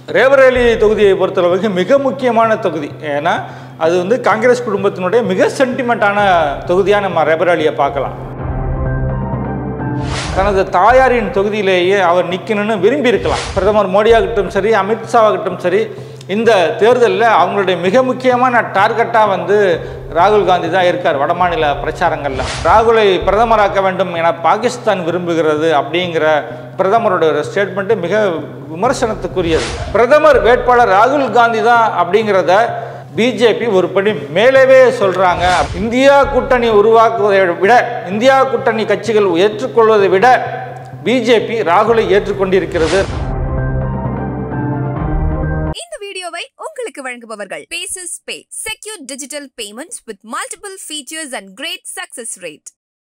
ரேபரேலி தொகுதியை பொறுத்தளவுக்கு மிக முக்கியமான தொகுதி ஏன்னா அது வந்து காங்கிரஸ் குடும்பத்தினுடைய மிக சென்டிமெண்ட்டான தொகுதியாக நம்ம ரேபரேலியை பார்க்கலாம் தனது தாயாரின் தொகுதியிலேயே அவர் நிற்கணும்னு விரும்பி இருக்கலாம் பிரதமர் மோடியாகட்டும் சரி அமித்ஷாவாகட்டும் சரி இந்த தேர்தலில் அவங்களுடைய மிக முக்கியமான டார்கெட்டாக வந்து ராகுல் காந்தி தான் இருக்கார் வடமாநில பிரச்சாரங்களில் ராகுலை பிரதமராக்க வேண்டும் என பாகிஸ்தான் விரும்புகிறது அப்படிங்கிற பிரதமருடைய ஒரு ஸ்டேட்மெண்ட்டு மிக விமர்சனத்துக்குரியது பிரதமர் வேட்பாளர் ராகுல் காந்தி தான் அப்படிங்கிறத பிஜேபி ஒரு படி மேலவே சொல்றாங்க இந்தியா கூட்டணி உருவாக்குவதை விட இந்தியா கூட்டணி கட்சிகள் ஏற்றுக்கொள்வதை விட பிஜேபி ராகுலை ஏற்றுக்கொண்டிருக்கிறது இந்த வீடியோவை உங்களுக்கு வழங்குபவர்கள் paces pay secure digital payments with multiple features and great success rate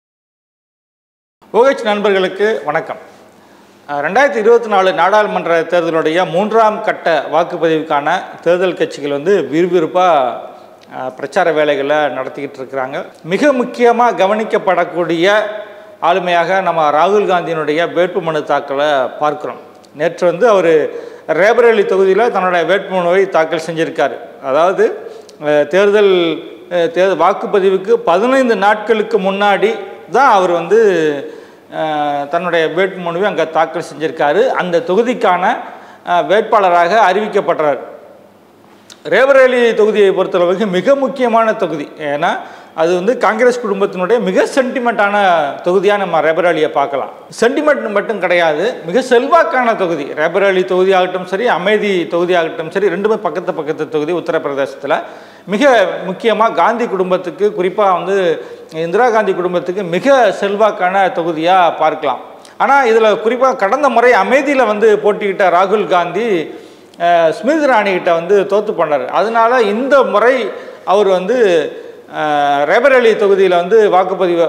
ஓஹெச் நண்பர்களுக்கு வணக்கம் அஹ், ரெண்டாயிரத்தி இருபத்தி நாலு நாடாளுமன்ற தேர்தலுடைய மூன்றாம் கட்ட வாக்குப்பதிவுக்கான தேர்தல் கட்சிகள் வந்து விறுவிறுப்பாக பிரச்சார வேலைகளை நடத்திக்கிட்டு இருக்கிறாங்க மிக முக்கியமாக கவனிக்கப்படக்கூடிய ஆளுமையாக நம்ம ராகுல் காந்தியினுடைய வேட்புமனு தாக்கலை பார்க்குறோம் நேற்று வந்து அவர் ரேபரேலி தொகுதியில் தன்னுடைய வேட்புமனுவை தாக்கல் செஞ்சிருக்காரு அதாவது அஹ், தேர்தல் அஹ், தேர்தல் வாக்குப்பதிவுக்கு பதினைந்து நாட்களுக்கு முன்னாடி தான் அவர் வந்து அஹ், தன்னுடைய வேட்புமனுவை அங்கே தாக்கல் செஞ்சிருக்காரு அந்த தொகுதிக்கான அஹ், வேட்பாளராக அறிவிக்கப்பட்டார் ரேபரேலி தொகுதியை பொறுத்தளவுக்கு மிக முக்கியமான தொகுதி ஏன்னா அது வந்து காங்கிரஸ் குடும்பத்தினுடைய மிக சென்டிமெண்ட்டான தொகுதியாக நம்ம ரேபரேலியை பார்க்கலாம் சென்டிமெண்ட் மட்டும் கிடையாது மிக செல்வாக்கான தொகுதி ரேபரேலி தொகுதி ஆகட்டும் சரி அமைதி தொகுதி ஆகட்டும் சரி ரெண்டுமே பக்கத்து பக்கத்து தொகுதி உத்தரப்பிரதேசத்தில் மிக முக்கியமாக காந்தி குடும்பத்துக்கு குறிப்பாக வந்து இந்திரா காந்தி குடும்பத்துக்கு மிக செல்வாக்கான தொகுதியாக பார்க்கலாம் ஆனால் இதில் குறிப்பாக கடந்த முறை அமைதியில் வந்து போட்டியிட்ட ராகுல் காந்தி அஹ், ஸ்மிருதி இராணி கிட்ட வந்து தோத்து பண்ணார் அதனால இந்த முறை அவர் வந்து அஹ், ரேபரேலி தொகுதியில் வந்து வாக்குப்பதிவு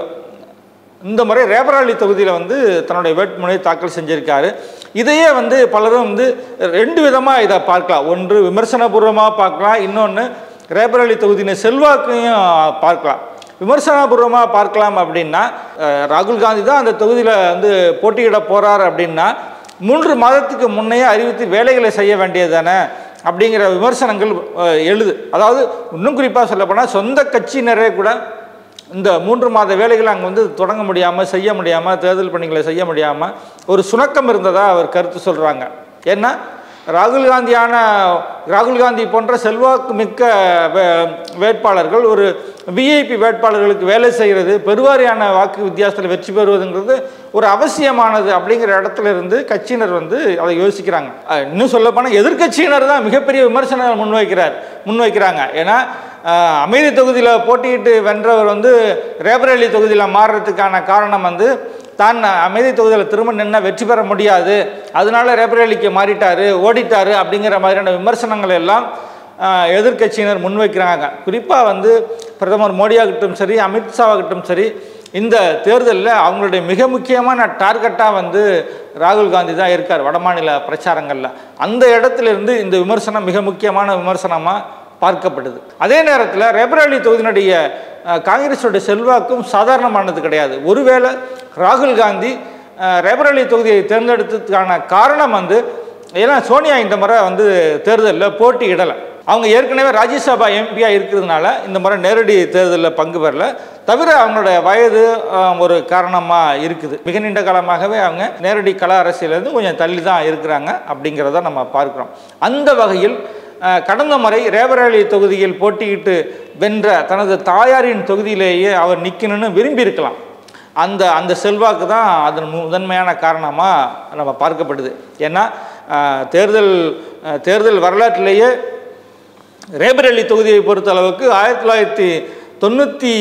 இந்த முறை ரேபரேலி தொகுதியில் வந்து தன்னுடைய வேட்புமனுவை தாக்கல் செஞ்சிருக்காரு இதையே வந்து பலரும் வந்து ரெண்டு விதமாக இதை பார்க்கலாம் ஒன்று விமர்சனபூர்வமாக பார்க்கலாம் இன்னொன்று ரேபரேலி தொகுதியின் செல்வாக்கையும் பார்க்கலாம் விமர்சனபூர்வமாக பார்க்கலாம் அப்படின்னா அஹ், ராகுல் காந்தி தான் அந்த தொகுதியில் வந்து போட்டியிட போகிறார் அப்படின்னா மூன்று மாதத்துக்கு முன்னையே அறிவித்து வேலைகளை செய்ய வேண்டியது தானே அப்படிங்கிற விமர்சனங்கள் அஹ், எழுது அதாவது இன்னும் குறிப்பாக சொல்லப்போனால் சொந்த கட்சியினரே கூட இந்த மூன்று மாத வேலைகளை அங்கே வந்து தொடங்க முடியாமல் செய்ய முடியாமல் தேர்தல் பணிகளை செய்ய முடியாமல் ஒரு சுணக்கம் இருந்ததாக அவர் கருத்து சொல்கிறாங்க ஏன்னா ராகுல் காந்தியான ராகுல் காந்தி போன்ற செல்வாக்கு மிக்க வே- வேட்பாளர்கள் ஒரு விஐபி வேட்பாளர்களுக்கு வேலை செய்கிறது பெருவாரியான வாக்கு வித்தியாசத்தில் வெற்றி பெறுவதுங்கிறது ஒரு அவசியமானது அப்படிங்கிற இடத்துல இருந்து கட்சியினர் வந்து அதை யோசிக்கிறாங்க அஹ் இன்னும் சொல்லப்போனால் எதிர்க்கட்சியினர் தான் மிகப்பெரிய விமர்சனங்கள் முன்வைக்கிறார் முன்வைக்கிறாங்க ஏன்னா அஹ், அமைதி தொகுதியில் போட்டியிட்டு வென்றவர் வந்து ரேபரேலி தொகுதியில் மாறுறதுக்கான காரணம் வந்து தான் அமைதி தொகுதியில் திரும்ப நின்னா வெற்றி பெற முடியாது அதனால ரேபரேலிக்கு மாறிட்டாரு ஓடிட்டாரு அப்படிங்கிற மாதிரியான விமர்சனங்கள் எல்லாம் அஹ், எதிர்க்கட்சியினர் முன்வைக்கிறாங்க குறிப்பாக வந்து பிரதமர் மோடியாகட்டும் சரி அமித்ஷாவாகட்டும் சரி இந்த தேர்தலில் அவங்களுடைய மிக முக்கியமான டார்கெட்டாக வந்து ராகுல் காந்தி தான் இருக்கார் வடமாநில பிரச்சாரங்களில் அந்த இடத்துல இருந்து இந்த விமர்சனம் மிக முக்கியமான விமர்சனமாக பார்க்கப்படுது அதே நேரத்தில் ரேபரேலி தொகுதியினுடைய அஹ், காங்கிரஸுடைய செல்வாக்கும் சாதாரணமானது கிடையாது ஒருவேளை ராகுல் காந்தி அஹ், ரேபரேலி தொகுதியை தேர்ந்தெடுத்ததுக்கான காரணம் வந்து ஏன்னா சோனியா இந்த முறை வந்து தேர்தலில் போட்டியிடலை அவங்க ஏற்கனவே ராஜ்யசபா எம்பியாக இருக்கிறதுனால இந்த முறை நேரடி தேர்தலில் பங்கு பெறல தவிர அவங்களோட வயது அஹ், ஒரு காரணமாக இருக்குது மிக நீண்ட காலமாகவே அவங்க நேரடி கல அரசியலேருந்து கொஞ்சம் தள்ளி தான் இருக்கிறாங்க அப்படிங்கிறத நம்ம பார்க்குறோம் அந்த வகையில் அஹ், கடந்த முறை ரேபரேலி தொகுதியில் போட்டியிட்டு வென்ற தனது தாயாரின் தொகுதியிலேயே அவர் நிற்கணும்னு விரும்பி இருக்கலாம் அந்த அந்த செல்வாக்கு தான் அதன் மு- முதன்மையான காரணமாக நம்ம பார்க்கப்படுது ஏன்னா அஹ், தேர்தல் அஹ், தேர்தல் வரலாற்றிலேயே ரேபரேலி தொகுதியை பொறுத்த அளவுக்கு ஆயிரத்தி தொள்ளாயிரத்தி தொண்ணூற்றி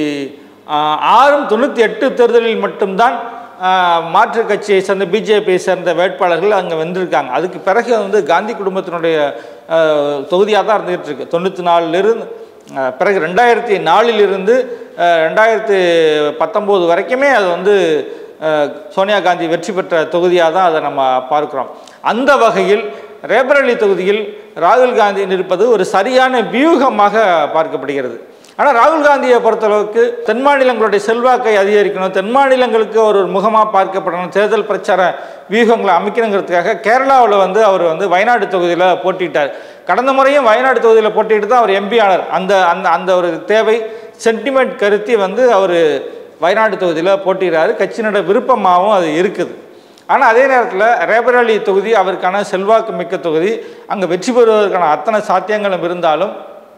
ஆறும் தொண்ணூற்றி எட்டு தேர்தலில் மட்டும்தான் ஆஹ், மாற்றுக் கட்சியை சேர்ந்த பிஜேபியை சேர்ந்த வேட்பாளர்கள் அங்கே வந்திருக்காங்க அதுக்கு பிறகு வந்து காந்தி குடும்பத்தினுடைய தொகுதியாக தான் இருந்துகிட்டு இருக்கு தொண்ணூற்றி நாலுலேருந்து பிறகு ரெண்டாயிரத்தி நாலிலிருந்து ஆஹ், ரெண்டாயிரத்தி பத்தொம்போது வரைக்குமே அது வந்து ஆஹ், சோனியா காந்தி வெற்றி பெற்ற தொகுதியாக தான் அதை நம்ம பார்க்குறோம் அந்த வகையில் ரேபரேலி தொகுதியில் ராகுல் காந்தி நிற்பது ஒரு சரியான வியூகமாக பார்க்கப்படுகிறது ஆனால் ராகுல் காந்தியை பொறுத்தளவுக்கு தென் மாநிலங்களுடைய செல்வாக்கை அதிகரிக்கணும் தென் மாநிலங்களுக்கு ஒரு முகமாக பார்க்கப்படணும் தேர்தல் பிரச்சார வியூகங்களை அமைக்கணுங்கிறதுக்காக கேரளாவில் வந்து அவர் வந்து வயநாடு தொகுதியில் போட்டிட்டார் கடந்த முறையும் வயநாடு தொகுதியில் போட்டிட்டு தான் அவர் எம்பி ஆனார் அந்த அந்த அந்த ஒரு தேவை சென்டிமெண்ட் கருத்தி வந்து அவர் வயநாடு தொகுதியில் போட்டிடுறாரு கட்சியினோட விருப்பமாகவும் அது இருக்குது ஆனால் அதே நேரத்தில் ரேபரேலி தொகுதி அவருக்கான செல்வாக்கு மிக்க தொகுதி அங்கே வெற்றி பெறுவதற்கான அத்தனை சாத்தியங்களும் இருந்தாலும்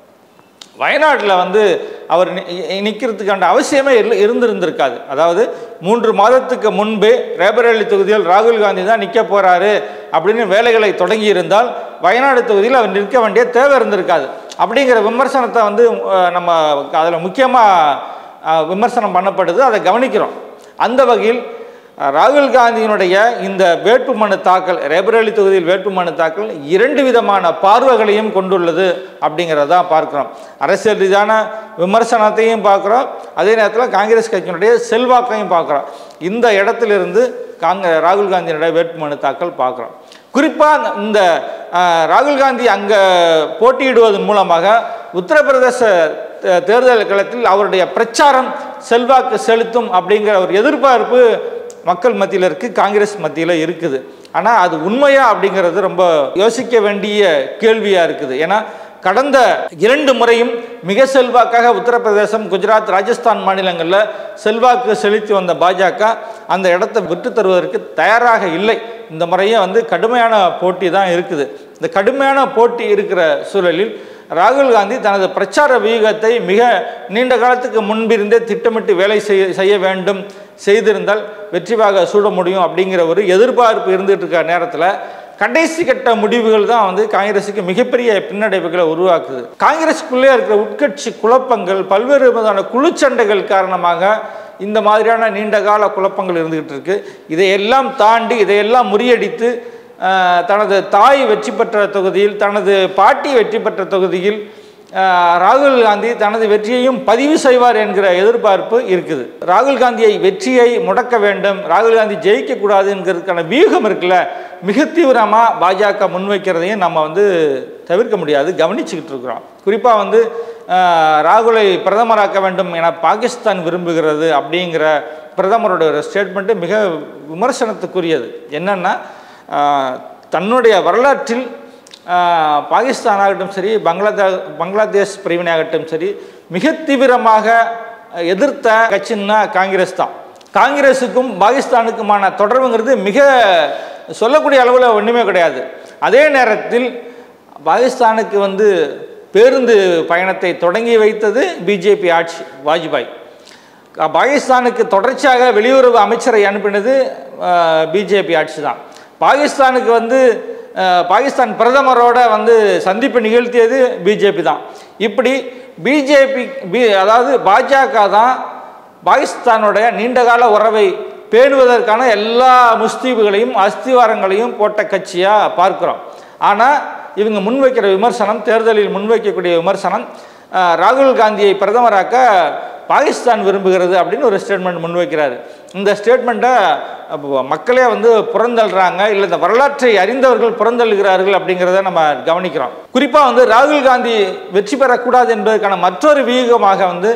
வயநாட்டில் வந்து அவர் நி- நிற்கிறதுக்கான அவசியமே இரு இருந்திருந்திருக்காது அதாவது மூன்று மாதத்துக்கு முன்பே ரேபரேலி தொகுதியில் ராகுல் காந்தி தான் நிற்க போகிறாரு அப்படின்னு வேலைகளை தொடங்கி இருந்தால் வயநாடு தொகுதியில் அவர் நிற்க வேண்டிய தேவை இருந்திருக்காது அப்படிங்கிற விமர்சனத்தை வந்து அஹ், நம்ம அதில் முக்கியமாக விமர்சனம் பண்ணப்படுது அதை கவனிக்கிறோம் அந்த வகையில் அஹ், ராகுல் காந்தியினுடைய இந்த வேட்புமனு தாக்கல் ரேபரேலி தொகுதியில் வேட்புமனு தாக்கல் இரண்டு விதமான பார்வைகளையும் கொண்டுள்ளது அப்படிங்கிறத பார்க்குறோம் அரசியல் ரீதியான விமர்சனத்தையும் பார்க்குறோம் அதே நேரத்தில் காங்கிரஸ் கட்சியினுடைய செல்வாக்கையும் பார்க்குறோம் இந்த இடத்திலிருந்து காங்க ராகுல் காந்தியினுடைய வேட்புமனு தாக்கல் பார்க்குறோம் குறிப்பாக இந்த அஹ், ராகுல் காந்தி அங்கே போட்டியிடுவதன் மூலமாக உத்தரப்பிரதேச தே- தேர்தல் களத்தில் அவருடைய பிரச்சாரம் செல்வாக்கு செலுத்தும் அப்படிங்கிற ஒரு எதிர்பார்ப்பு மக்கள் மத்தியில் இருக்குது காங்கிரஸ் மத்தியில் இருக்குது ஆனால் அது உண்மையா அப்படிங்கிறது ரொம்ப யோசிக்க வேண்டிய கேள்வியாக இருக்குது ஏன்னா கடந்த இரண்டு முறையும் மிக செல்வாக்காக உத்தரப்பிரதேசம் குஜராத் ராஜஸ்தான் மாநிலங்களில் செல்வாக்கு செலுத்தி வந்த பாஜக அந்த இடத்தை விட்டு தருவதற்கு தயாராக இல்லை இந்த முறையும் வந்து கடுமையான போட்டி தான் இருக்குது இந்த கடுமையான போட்டி இருக்கிற சூழலில் ராகுல் காந்தி தனது பிரச்சார வியூகத்தை மிக நீண்ட காலத்துக்கு முன்பிருந்தே திட்டமிட்டு வேலை செய்ய செய்ய வேண்டும் செய்திருந்தால் வெற்றிவாக சூட முடியும் அப்படிங்கிற ஒரு எதிர்பார்ப்பு இருந்துகிட்டு இருக்க நேரத்தில் கடைசி கட்ட முடிவுகள் தான் வந்து காங்கிரஸுக்கு மிகப்பெரிய பின்னடைவுகளை உருவாக்குது காங்கிரஸுக்குள்ளே இருக்கிற உட்கட்சி குழப்பங்கள் பல்வேறு விதமான குழுச்சண்டைகள் காரணமாக இந்த மாதிரியான நீண்ட கால குழப்பங்கள் இருந்துகிட்டு இருக்கு இதையெல்லாம் தாண்டி இதையெல்லாம் முறியடித்து ஆஹ், தனது தாய் வெற்றி பெற்ற தொகுதியில் தனது பாட்டி வெற்றி பெற்ற தொகுதியில் ஆஹ், ராகுல் காந்தி தனது வெற்றியையும் பதிவு செய்வார் என்கிற எதிர்பார்ப்பு இருக்குது ராகுல் காந்தியை வெற்றியை முடக்க வேண்டும் ராகுல் காந்தி ஜெயிக்கக்கூடாது என்கிறதுக்கான வியூகம் இருக்குல்ல மிக தீவிரமாக பாஜக முன்வைக்கிறதையும் நம்ம வந்து தவிர்க்க முடியாது கவனிச்சுக்கிட்டு இருக்கிறோம் குறிப்பாக வந்து ஆஹ், ராகுலை பிரதமராக்க வேண்டும் என பாகிஸ்தான் விரும்புகிறது அப்படிங்கிற பிரதமரோட ஒரு ஸ்டேட்மெண்ட்டு மிக விமர்சனத்துக்குரியது என்னன்னா ஆஹ், தன்னுடைய வரலாற்றில் ஆஹ், பாகிஸ்தான் ஆகட்டும் சரி பங்களாதே பங்களாதேஷ் பிரிவினையாகட்டும் சரி மிக தீவிரமாக எதிர்த்த கட்சின்னா காங்கிரஸ் தான் காங்கிரஸுக்கும் பாகிஸ்தானுக்குமான தொடர்புங்கிறது மிக சொல்லக்கூடிய அளவில் ஒன்றுமே கிடையாது அதே நேரத்தில் பாகிஸ்தானுக்கு வந்து பேருந்து பயணத்தை தொடங்கி வைத்தது பிஜேபி ஆட்சி வாஜ்பாய் பாகிஸ்தானுக்கு தொடர்ச்சியாக வெளியுறவு அமைச்சரை அனுப்பினது பிஜேபி ஆட்சி தான் பாகிஸ்தானுக்கு வந்து அஹ், பாகிஸ்தான் பிரதமரோட வந்து சந்திப்பு நிகழ்த்தியது பிஜேபி தான் இப்படி பிஜேபி பி அதாவது பாஜக தான் பாகிஸ்தானுடைய நீண்டகால உறவை பேணுவதற்கான எல்லா முஸ்தீபுகளையும் அஸ்திவாரங்களையும் போட்ட கட்சியாக பார்க்குறோம் ஆனால் இவங்க முன்வைக்கிற விமர்சனம் தேர்தலில் முன்வைக்கக்கூடிய விமர்சனம் அஹ், ராகுல் காந்தியை பிரதமராக்க பாகிஸ்தான் விரும்புகிறது அப்படின்னு ஒரு ஸ்டேட்மெண்ட் முன்வைக்கிறாரு இந்த ஸ்டேட்மெண்ட்டை மக்களே வந்து புறந்தள்ளுறாங்க இல்லை இந்த வரலாற்றை அறிந்தவர்கள் புறந்தள்ளுகிறார்கள் அப்படிங்கிறத நம்ம கவனிக்கிறோம் குறிப்பாக வந்து ராகுல் காந்தி வெற்றி பெறக்கூடாது என்பதற்கான மற்றொரு வியூகமாக வந்து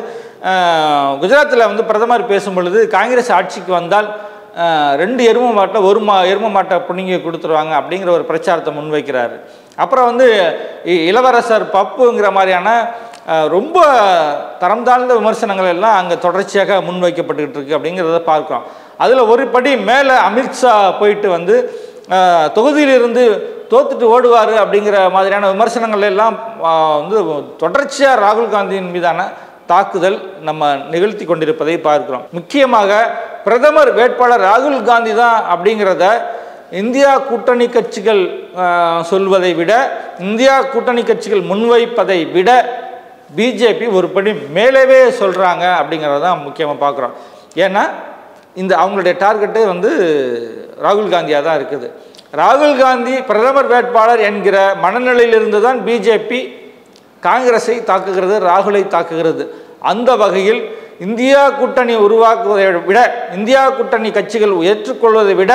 குஜராத்தில் வந்து பிரதமர் பேசும் பொழுது காங்கிரஸ் ஆட்சிக்கு வந்தால் அஹ், ரெண்டு எரும மாட்டை ஒரு மா எரும மாட்டை புடுங்கி கொடுத்துருவாங்க அப்படிங்கிற ஒரு பிரச்சாரத்தை முன்வைக்கிறாரு அப்புறம் வந்து இ- இளவரசர் பப்புங்கிற மாதிரியான அஹ், ரொம்ப தரம் தாழ்ந்த விமர்சனங்கள் எல்லாம் அங்கே தொடர்ச்சியாக முன்வைக்கப்பட்டுக்கிட்டு இருக்கு அப்படிங்கிறத பார்க்கிறோம் அதில் ஒரு படி மேலே அமித்ஷா போயிட்டு வந்து அஹ், தொகுதியிலிருந்து தோத்துட்டு ஓடுவார் அப்படிங்கிற மாதிரியான விமர்சனங்கள் எல்லாம் அஹ், வந்து தொடர்ச்சியாக ராகுல் காந்தியின் மீதான தாக்குதல் நம்ம நிகழ்த்தி கொண்டிருப்பதை பார்க்கிறோம் முக்கியமாக பிரதமர் வேட்பாளர் ராகுல் காந்தி தான் அப்படிங்கிறத இந்தியா கூட்டணி கட்சிகள் அஹ், சொல்வதை விட இந்தியா கூட்டணி கட்சிகள் முன்வைப்பதை விட பிஜேபி ஒரு படி மேலவே சொல்கிறாங்க அப்படிங்கிறத தான் முக்கியமாக பார்க்குறோம் ஏன்னா இந்த அவங்களுடைய டார்கெட்டே வந்து ராகுல் காந்தியாக தான் இருக்குது ராகுல் காந்தி பிரதமர் வேட்பாளர் என்கிற மனநிலையிலிருந்து தான் பிஜேபி காங்கிரஸை தாக்குகிறது ராகுலை தாக்குகிறது அந்த வகையில் இந்தியா கூட்டணி உருவாக்குவதை விட இந்தியா கூட்டணி கட்சிகள் ஏற்றுக்கொள்வதை விட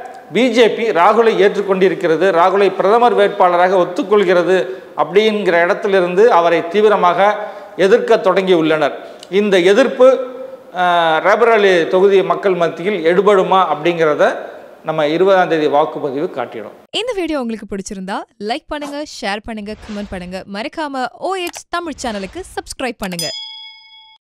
பிஜேபி ராகுலை ஏற்றுக்கொண்டிருக்கிறது ராகுலை பிரதமர் வேட்பாளராக ஒத்துக்கொள்கிறது அப்படிங்கிற இடத்திலிருந்து அவரை தீவிரமாக எதிர்க்க தொடங்கி உள்ளனர் இந்த எதிர்ப்பு அஹ், ரேபரேலி தொகுதி மக்கள் மத்தியில் எடுபடுமா அப்படிங்கிறத நம்ம இருபதாம் தேதி வாக்குப்பதிவு காட்டிடும் இந்த வீடியோ உங்களுக்கு பிடிச்சிருந்தா லைக் பண்ணுங்க ஷேர் பண்ணுங்க கமெண்ட் பண்ணுங்க மறக்காம OH தமிழ் சேனலுக்கு சப்ஸ்கிரைப் பண்ணுங்க